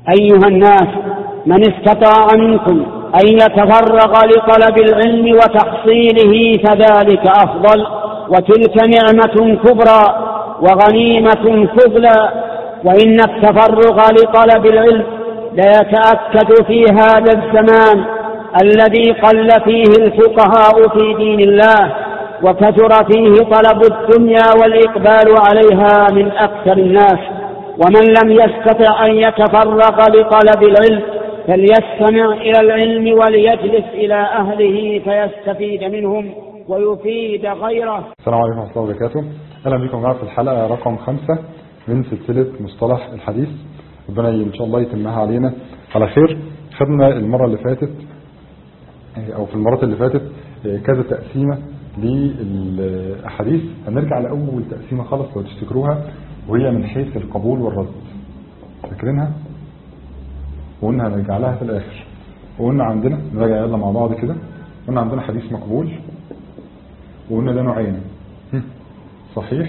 أيها الناس من استطاع منكم أن يتفرغ لطلب العلم وتحصيله فذلك أفضل وتلك نعمة كبرى وغنيمة فضلى وإن التفرغ لطلب العلم ليتأكد في هذا الزمان الذي قل فيه الفقهاء في دين الله وكثر فيه طلب الدنيا والإقبال عليها من أكثر الناس ومن لم يستطع أن يتفرغ لطلب العلم فليستمع إلى العلم وليجلس إلى أهله فيستفيد منهم ويفيد غيره السلام عليكم ورحمة الله وبركاته أهلا بكم معنا في الحلقة رقم خمسة من سلسلة مصطلح الحديث ربنا إن شاء الله يتمها علينا على خير خدنا المرة اللي فاتت أو في المرات اللي فاتت كذا تقسيمة للأحاديث هنرجع لأول تقسيمة خالص لو تفتكروها وهي من حيث القبول والرد فاكرينها وقلنا هنرجع لها في الآخر وقلنا عندنا نراجع يلا مع بعض كده قلنا عندنا حديث مقبول وقلنا ده نوعين صحيح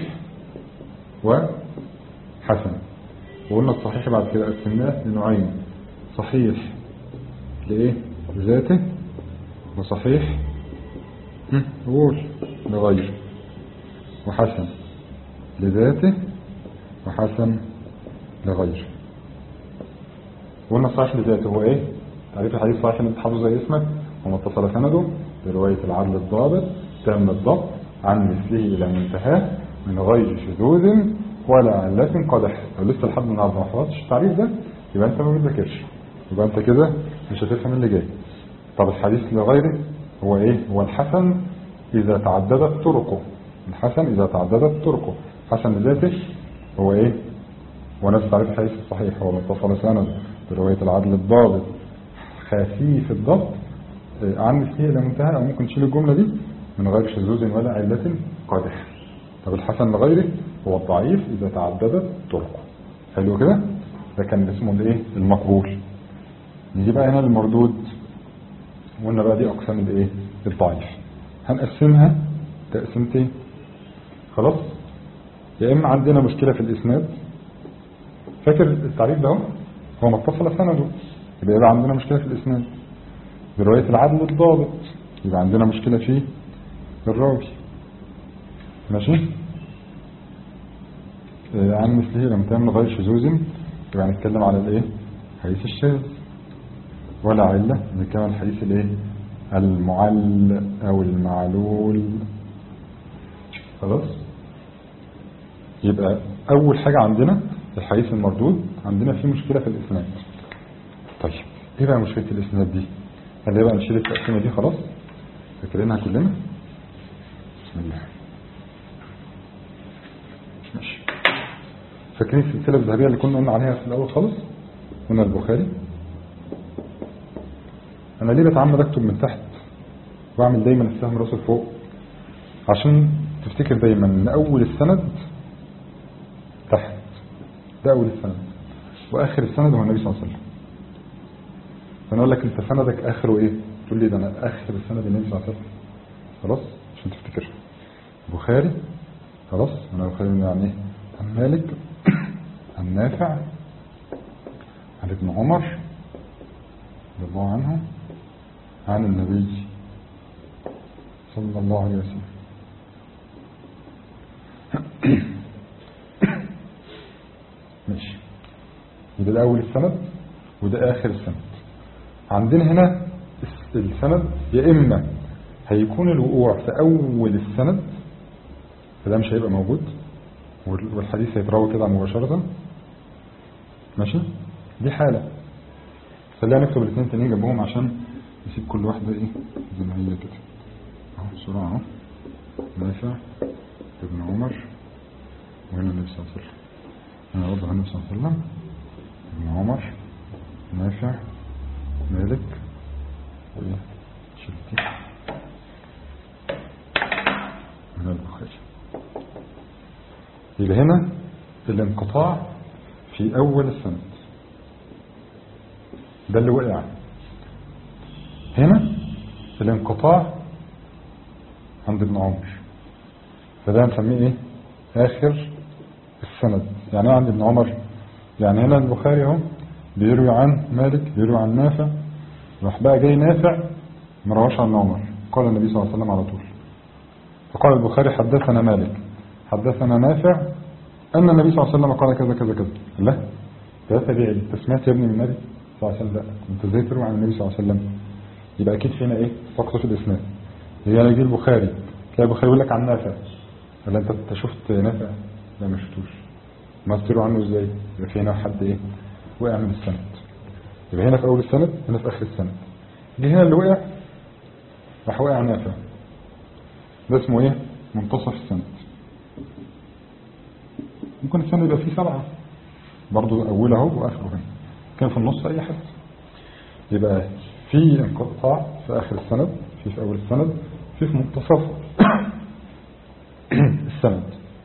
وحسن وقلنا الصحيح بعد كده قسمناه لنوعين صحيح لإيه لذاته وصحيح قول لغيره وحسن لذاته وحسن لغيره وقلنا صحيح لذاته هو ايه تعريف الحديث صحيح اللي بتحافظ زي اسمك وما اتصل سنده برواية العدل الضابط تام الضبط عن مثله الى منتهاه من غير شذوذ ولا علة قدح لو لسه لحد النهارده ما حفظتش التعريف ده يبقى انت ما بتذاكرش يبقى انت كده مش هتفهم اللي جاي طب الحديث لغيره هو ايه هو الحسن اذا تعددت طرقه الحسن اذا تعددت طرقه حسن لذاته هو ايه هو نفس تعريف الحديث الصحيح هو متصل سند برواية العدل الضابط خفيف الضبط عن مثله الى منتهى او ممكن تشيل الجملة دي من غير شذوذ ولا علة قادح طب الحسن لغيره هو الضعيف اذا تعددت طرقه حلو كده ده كان اسمه الايه المقبول نيجي بقى هنا المردود وقلنا بقى دي اقسام الايه الضعيف هنقسمها تقسيمتين خلاص يا اما عندنا مشكلة في الاسناد فاكر التعريف ده هو ما اتصل سنده يبقى يبقى عندنا مشكلة في الاسناد برواية العدل الضابط يبقى عندنا مشكلة في الراوي ماشي آه عن مثله لما تعمل غير شذوذ يبقى هنتكلم على الايه حديث الشاذ ولا علة نتكلم عن الحديث الايه المعل او المعلول خلاص يبقى اول حاجة عندنا الحديث المردود عندنا فيه مشكلة في الاسناد طيب ايه بقى مشكلة الاسناد دي هل بقى نشيل التقسيمة دي خلاص فاكرينها كلنا بسم الله ماشي فاكرين السلسلة الذهبية اللي كنا قلنا عليها في الاول خالص قلنا البخاري انا ليه بتعمد اكتب من تحت واعمل دايما السهم راسه فوق عشان تفتكر دايما ان اول السند تحت ده اول السند واخر السند هو النبي صلى الله عليه وسلم فانا اقول لك انت سندك اخره ايه تقول لي ده انا اخر السند النبي صلى الله عليه وسلم خلاص عشان تفتكر بخاري خلاص انا بخاري يعني ايه عن مالك عن نافع عن ابن عمر رضي الله عنه عن النبي صلى الله عليه وسلم ماشي يبقى ده اول السند وده اخر السند عندنا هنا السند يا اما هيكون الوقوع في اول السند فده مش هيبقى موجود والحديث هيتراوي كده مباشرة ماشي دي حالة خلينا نكتب الاثنين تانيين جنبهم عشان نسيب كل واحدة ايه زي ما هي كده اهو بسرعة اهو نافع ابن عمر وهنا النبي صلى الله عليه وسلم هنا وضع النبي صلى الله عليه وسلم ابن عمر نافع مالك وايه شلتي من البخاري يبقى هنا الانقطاع في اول السند ده اللي وقع هنا الانقطاع عند ابن عمر فده نسميه ايه اخر السند يعني ايه عند ابن عمر يعني هنا البخاري اهو بيروي عن مالك بيروي عن نافع راح بقى جاي نافع ما رواش عن عمر قال النبي صلى الله عليه وسلم على طول فقال البخاري حدثنا مالك حدثنا نافع أن النبي صلى الله عليه وسلم قال كذا كذا كذا لا ده طبيعي انت سمعت يا ابني من النبي صلى الله عليه وسلم لا انت ازاي تروي عن النبي صلى الله عليه وسلم يبقى اكيد فينا ايه سقط في الاسناد هي يجي البخاري تلاقي البخاري يقول لك عن نافع ولا انت انت شفت نافع لا ما شفتوش ما تروي عنه ازاي يبقى في هنا حد ايه وقع من السند يبقى هنا في اول السند هنا في اخر السند جه هنا اللي وقع راح وقع نافع ده اسمه ايه منتصف السند ممكن السند يبقى فيه سبعة برضو أوله وآخره هنا كان في النص أي حد يبقى في انقطاع في آخر السند في في أول السند في في منتصف السند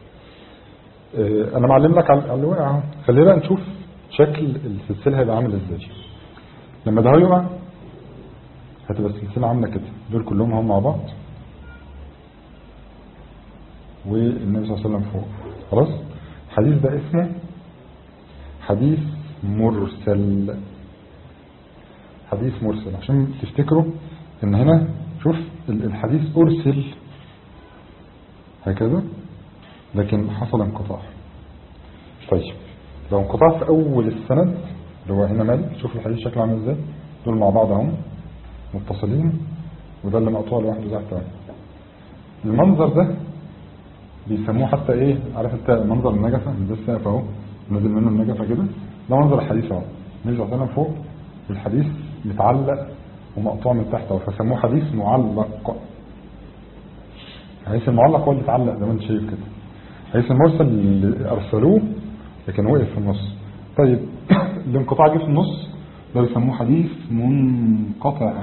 اه أنا معلم لك على اللي وقع اهو. خلينا بقى نشوف شكل السلسلة هيبقى عامل ازاي لما ده يقع هتبقى السلسلة عاملة كده دول كلهم هم مع بعض والنبي صلى الله عليه وسلم فوق خلاص الحديث ده اسمه حديث مرسل حديث مرسل عشان تفتكروا ان هنا شوف الحديث ارسل هكذا لكن حصل انقطاع طيب لو انقطاع في اول السند اللي هو هنا مالك شوف الحديث شكله عامل ازاي دول مع بعض اهم متصلين وده اللي مقطوع لوحده زي تمام المنظر ده بيسموه حتى ايه عارف انت منظر النجفة ده السقف اهو نزل منه النجفة كده ده منظر الحديث اهو النبي صلى الله عليه وسلم فوق والحديث متعلق ومقطوع من تحت اهو فسموه حديث معلق الحديث المعلق هو اللي اتعلق زي ما انت شايف كده الحديث المرسل اللي ارسلوه لكن وقف في النص طيب الانقطاع جه في النص ده بيسموه حديث منقطع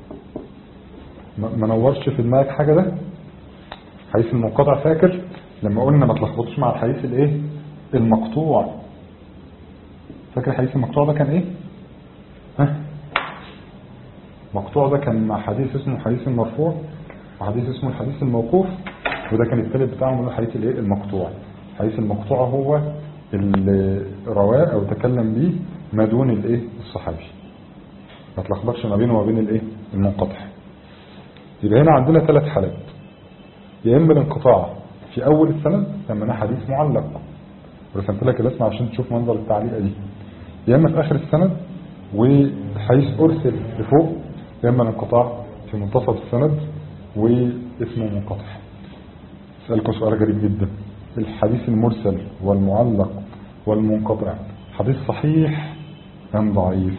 ما نورش في دماغك حاجة ده حديث المنقطع فاكر لما قلنا ما تلخبطوش مع الحديث الايه المقطوع فاكر الحديث المقطوع ده كان ايه ها مقطوع ده كان مع حديث اسمه حديث المرفوع وحديث اسمه الحديث الموقوف وده كان الثالث بتاعهم من الحديث الايه المقطوع الحديث المقطوع هو اللي رواه او تكلم به ما دون الايه الصحابي ما تلخبطش ما بينه وما بين الايه المنقطع يبقى هنا عندنا ثلاث حالات يا اما الانقطاع في اول السند لما انا حديث معلق ورسمت لك الاسم عشان تشوف منظر التعليقه دي يا اما في اخر السند والحديث ارسل لفوق يا اما الانقطاع في منتصف السند واسمه منقطع اسالكم سؤال غريب جدا الحديث المرسل والمعلق والمنقطع حديث صحيح ام ضعيف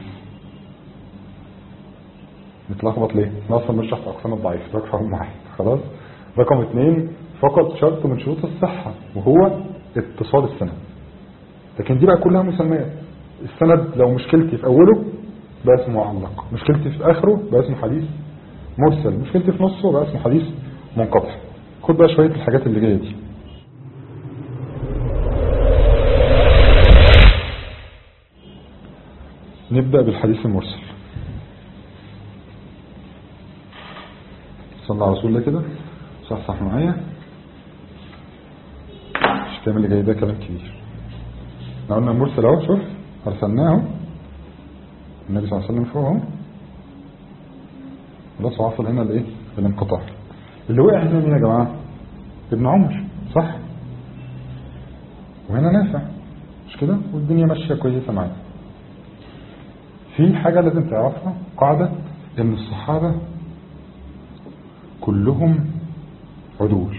متلخبط ليه؟ احنا اصلا بنشرح في اقسام الضعيف رقم واحد خلاص رقم اثنين فقط شرط من شروط الصحة وهو اتصال السند لكن دي بقى كلها مسميات السند لو مشكلتي في اوله بقى اسمه معلق مشكلتي في اخره بقى اسمه حديث مرسل مشكلتي في نصه بقى اسمه حديث منقطع خد بقى شوية الحاجات اللي جاية دي نبدأ بالحديث المرسل صلى على رسول الله كده صح صح معايا مش الكلام اللي جاي ده كلام كبير احنا قلنا المرسل اهو شوف ارسلناه النبي صلى الله عليه وسلم فوق اهو خلاص وصل هنا لايه الانقطاع اللي وقع هنا مين يا جماعه ابن عمر صح وهنا نافع مش كده والدنيا ماشيه كويسه معانا في حاجه لازم تعرفها قاعده ان الصحابه كلهم عدول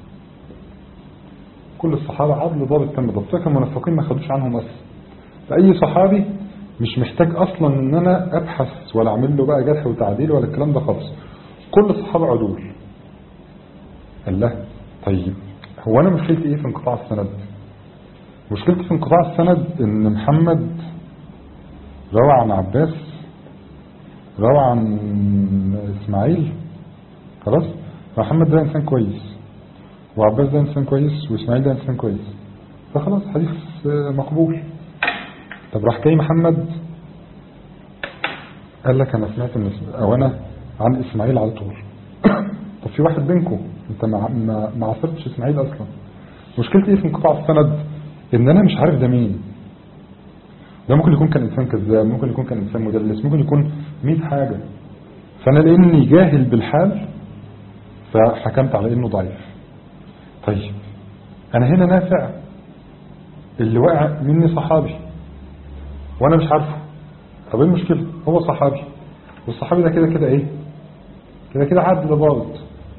كل الصحابة عدل ضابط تم ضبط لكن المنافقين ما خدوش عنهم أصلا فأي صحابي مش محتاج أصلا إن أنا أبحث ولا أعمل له بقى جرح وتعديل ولا الكلام ده خالص كل الصحابة عدول قال له طيب هو أنا مشكلتي إيه في انقطاع السند مشكلتي في انقطاع السند إن محمد روى عن عباس روى عن إسماعيل خلاص محمد ده إنسان كويس وعباس ده إنسان كويس وإسماعيل ده إنسان كويس فخلاص حديث مقبول طب راح جاي محمد قال لك أنا سمعت من أو أنا عن إسماعيل على طول طب في واحد بينكم أنت ما ما ما عصرتش إسماعيل أصلا مشكلتي إيه في انقطاع السند إن أنا مش عارف ده مين ده ممكن يكون كان انسان كذاب ممكن يكون كان انسان مدلس ممكن يكون 100 حاجة فانا لاني جاهل بالحال فحكمت على انه ضعيف طيب انا هنا نافع اللي وقع مني صحابي وانا مش عارفه طب ايه المشكلة هو صحابي والصحابي ده كده كده ايه كده كده عدل ضابط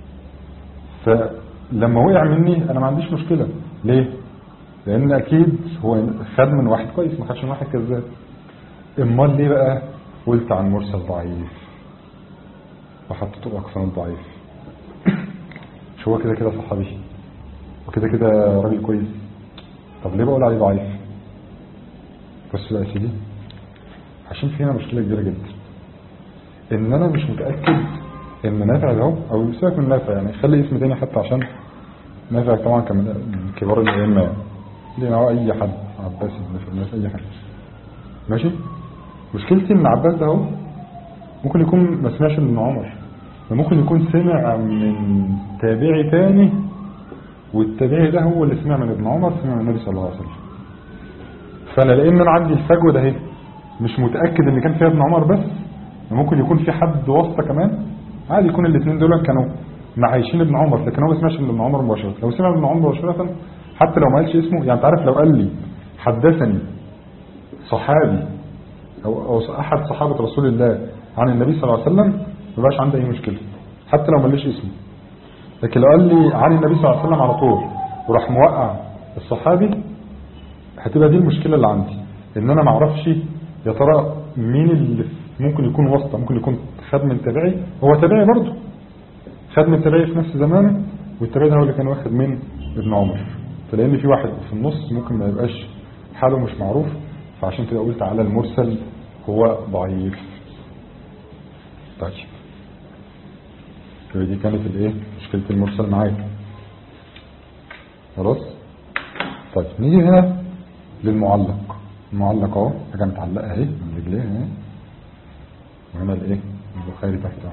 فلما وقع مني انا ما عنديش مشكلة ليه لان اكيد هو خد من واحد كويس ما خدش من واحد كذاب امال ليه بقى قلت عن مرسل ضعيف وحطيته اقسام ضعيف مش هو كده كده صحابي وكده كده راجل كويس طب ليه بقول عليه ضعيف بس بقى يا سيدي عشان في هنا مشكلة كبيرة جدا ان انا مش متأكد ان نافع ده او سيبك من نافع يعني خلي اسم تاني حتى عشان نافع طبعا كان من كبار الائمه يعني لان هو اي حد عباس بن فرناس اي حد ماشي مشكلتي ان عباس ده هو ممكن يكون ما سمعش من عمر وممكن يكون سمع من تابعي تاني والتابعي ده هو اللي سمع من ابن عمر سمع من النبي صلى الله عليه وسلم فانا لان انا عندي الفجوه ده اهي مش متاكد ان كان فيها ابن عمر بس ممكن يكون في حد واسطه كمان عادي يكون الاثنين دول كانوا معايشين ابن عمر لكن هو ما سمعش من ابن عمر مباشره لو سمع من ابن عمر مباشره حتى لو ما قالش اسمه يعني انت عارف لو قال لي حدثني صحابي او او احد صحابه رسول الله عن النبي صلى الله عليه وسلم ما بقاش عنده اي مشكله حتى لو ما قاليش اسمه لكن لو قال لي عن النبي صلى الله عليه وسلم على طول وراح موقع الصحابي هتبقى دي المشكله اللي عندي ان انا ما اعرفش يا ترى مين اللي ممكن يكون واسطه ممكن يكون خد من تبعي هو تبعي برضه خد من تبعي في نفس زمانه والتبعي ده هو اللي كان واخد من ابن عمر فلان في واحد في النص ممكن ما يبقاش حاله مش معروف فعشان كده قلت على المرسل هو ضعيف طيب دي كانت الايه مشكله المرسل معايا خلاص طيب نيجي هنا للمعلق المعلق اهو حاجه متعلقه اهي من رجليه اهي وهنا الايه البخاري تحت اهو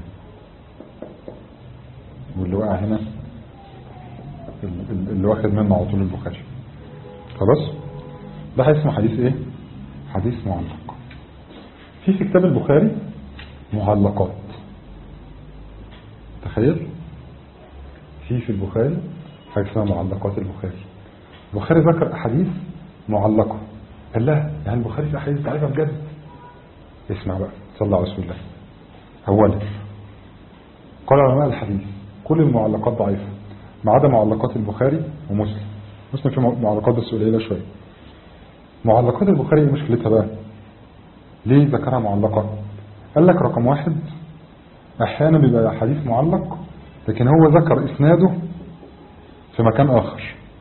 واللي وقع هنا اللي واخد منه على طول البخاري خلاص ده اسمه حديث ايه حديث معلق في في كتاب البخاري معلقات تخيل في في البخاري حاجه اسمها معلقات البخاري البخاري ذكر احاديث معلقه قال لها يعني البخاري في احاديث ضعيفه بجد اسمع بقى صلى على رسول الله اولا قال علماء الحديث كل المعلقات ضعيفه ما عدا معلقات البخاري ومسلم مسلم في معلقات بس قليله شويه معلقات البخاري ايه مشكلتها بقى ليه ذكرها معلقه قال لك رقم واحد احيانا بيبقى حديث معلق لكن هو ذكر اسناده في مكان اخر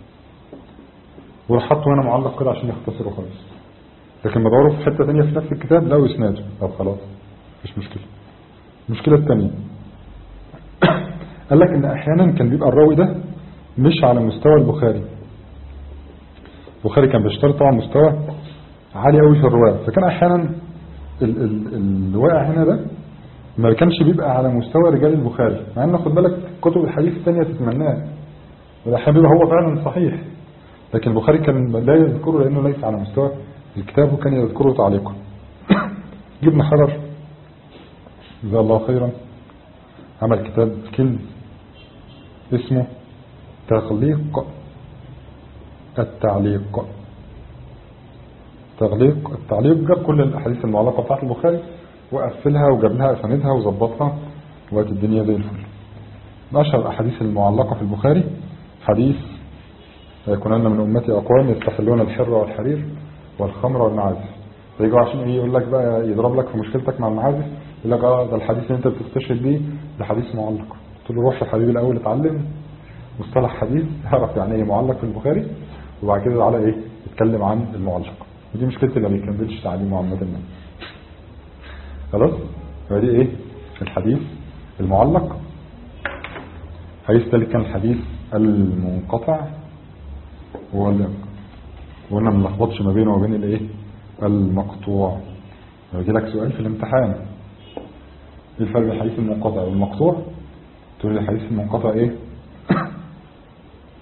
وراح حطه هنا معلق كده عشان يختصره خالص لكن بدوره في حته ثانيه في نفس الكتاب لقوا اسناده طب خلاص مفيش مشكله المشكله الثانيه قال لك ان احيانا كان بيبقى الراوي ده مش على مستوى البخاري البخاري كان بيشترط طبعا مستوى عالي قوي في الروايه فكان احيانا ال- ال- الواقع هنا ده ما كانش بيبقى على مستوى رجال البخاري مع ان خد بالك كتب الحديث الثانيه تتمناه والاحيانا بيبقى هو فعلا صحيح لكن البخاري كان لا يذكره لانه ليس على مستوى الكتاب وكان يذكره تعليقا ابن حجر جزاه الله خيرا عمل كتاب كنز اسمه تغليق التعليق تغليق التعليق جاب كل الاحاديث المعلقه بتاعت البخاري وقفلها وجاب لها اساندها وظبطها وقت الدنيا زي الفل من اشهر الاحاديث المعلقه في البخاري حديث يكونن من امتي اقوام يستحلون الحر والحرير والخمر والمعازف فيجوا عشان ايه يقول لك بقى يضرب لك في مشكلتك مع المعازف يقول لك اه ده الحديث اللي انت بتستشهد بيه ده حديث معلق قلت له روح يا حبيبي الاول اتعلم مصطلح حديث اعرف يعني ايه معلق في البخاري وبعد كده تعالى ايه اتكلم عن المعلق ودي مشكلتي اللي ما بيكملش تعليمه عامه يعني. خلاص فدي ايه الحديث المعلق حديث ذلك كان الحديث المنقطع هو اللي وقلنا ما نلخبطش ما بينه وبين الايه المقطوع لو يجي لك سؤال في الامتحان ايه الفرق بين الحديث المنقطع والمقطوع تقول لي الحديث المنقطع ايه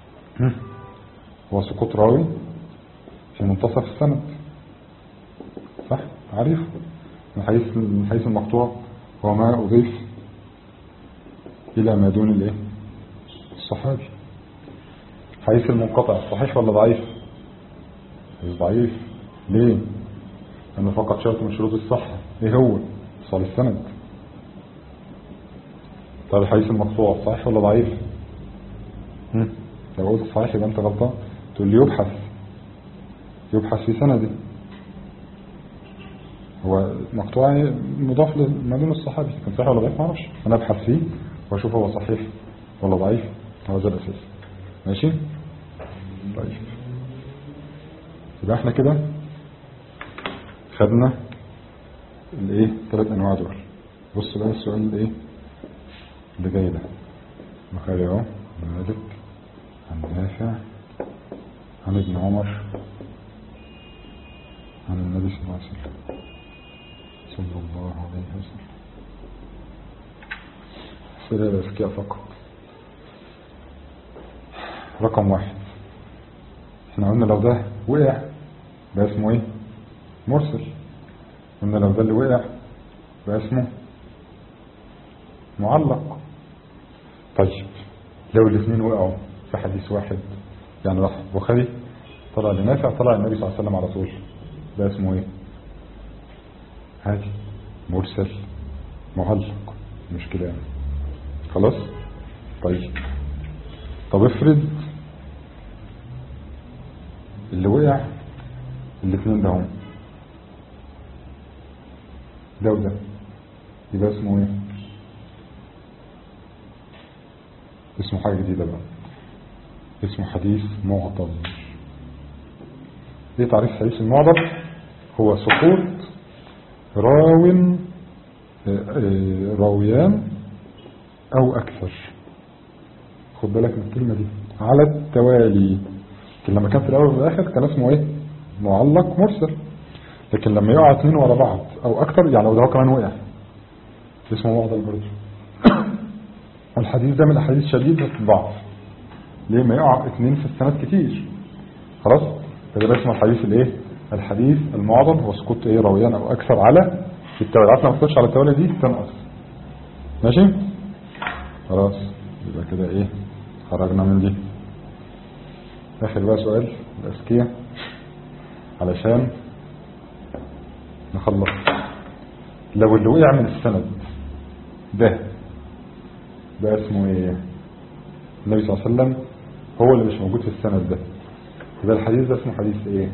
هو سقوط راوي في منتصف السند صح عارف من حيث من حيث المقطوع هو ما أضيف إلى ما دون الإيه الصحابي حيث المنقطع صحيح ولا ضعيف حيث ضعيف ليه لأنه فقط شرط من شروط الصحة إيه هو صال السند طيب حيث المقطوع صحيح ولا ضعيف هم؟ لو قلت صحيح يبقى أنت غلطان تقول لي يبحث يبحث في سنده هو مقطوع مضاف ما دون الصحابي كان صحيح ولا ضعيف ما اعرفش انا ابحث فيه واشوف هو صحيح ولا ضعيف هو ده الاساس ماشي طيب يبقى احنا كده خدنا الايه ثلاث انواع دول بص بقى السؤال الايه اللي جاي ده بخاري اهو مالك عن نافع عن ابن عمر عن النبي صلى الله عليه وسلم صلى الله عليه وسلم سيدة الأذكياء فقط رقم واحد احنا قلنا لو ده وقع ده اسمه ايه مرسل قلنا لو ده اللي وقع ده اسمه معلق طيب لو الاثنين وقعوا في حديث واحد يعني راح بخاري طلع لنافع طلع النبي صلى الله عليه وسلم على طول ده اسمه ايه هادي مرسل معلق مشكلة يعني خلاص طيب طب افرض اللي وقع الاثنين ده هم ده وده يبقى اسمه ايه اسمه حاجة جديدة بقى اسمه حديث معضل ايه تعريف حديث المعضل هو سقوط راو راويان او اكثر خد بالك من الكلمة دي على التوالي لكن لما كان في الاول والاخر كان اسمه ايه معلق مرسل لكن لما يقع اثنين ورا بعض او اكثر يعني لو ده كمان وقع اسمه معضل برضه الحديث ده من الاحاديث شديدة الضعف ليه ما يقع اثنين في السنة كتير خلاص فده اسمه الحديث الايه الحديث المعضل هو سقوط ايه راويان او اكثر على التوالي عارف لما تخش على التوالي دي تنقص ماشي خلاص يبقى كده ايه خرجنا من دي اخر بقى سؤال الاذكياء علشان نخلص لو اللي وقع من السند ده ده اسمه ايه النبي صلى الله عليه وسلم هو اللي مش موجود في السند ده يبقى الحديث ده اسمه حديث ايه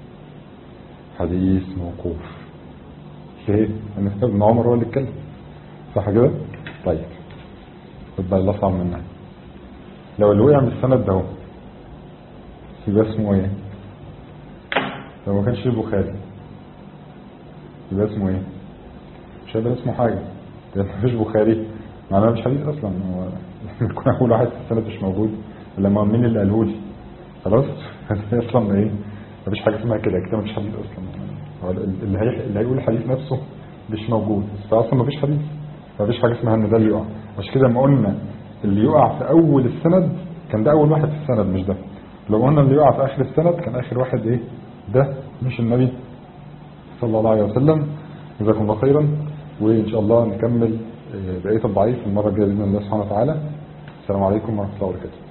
حديث موقوف ليه ان ابن عمر هو اللي اتكلم صح كده طيب يبقى اللي اصعب منها لو اللي وقع من السند ده هو يبقى اسمه ايه لو ما كانش البخاري يبقى اسمه ايه مش هيبقى اسمه حاجه لان مفيش بخاري معناه مش حديث اصلا هو يكون اول واحد في السند مش موجود لما مين اللي قاله لي خلاص اصلا ايه مفيش حاجه اسمها كده كده مفيش حديث اصلا هو اللي هي اللي هيقول الحديث نفسه مش موجود فاصلا مفيش حديث مفيش حاجه اسمها ان ده اللي يقع عشان كده لما قلنا اللي يقع في اول السند كان ده اول واحد في السند مش ده لو قلنا اللي يقع في اخر السند كان اخر واحد ايه ده مش النبي صلى الله عليه وسلم جزاكم الله خيرا وان شاء الله نكمل بقيه الضعيف المره الجايه باذن الله سبحانه وتعالى السلام عليكم ورحمه الله وبركاته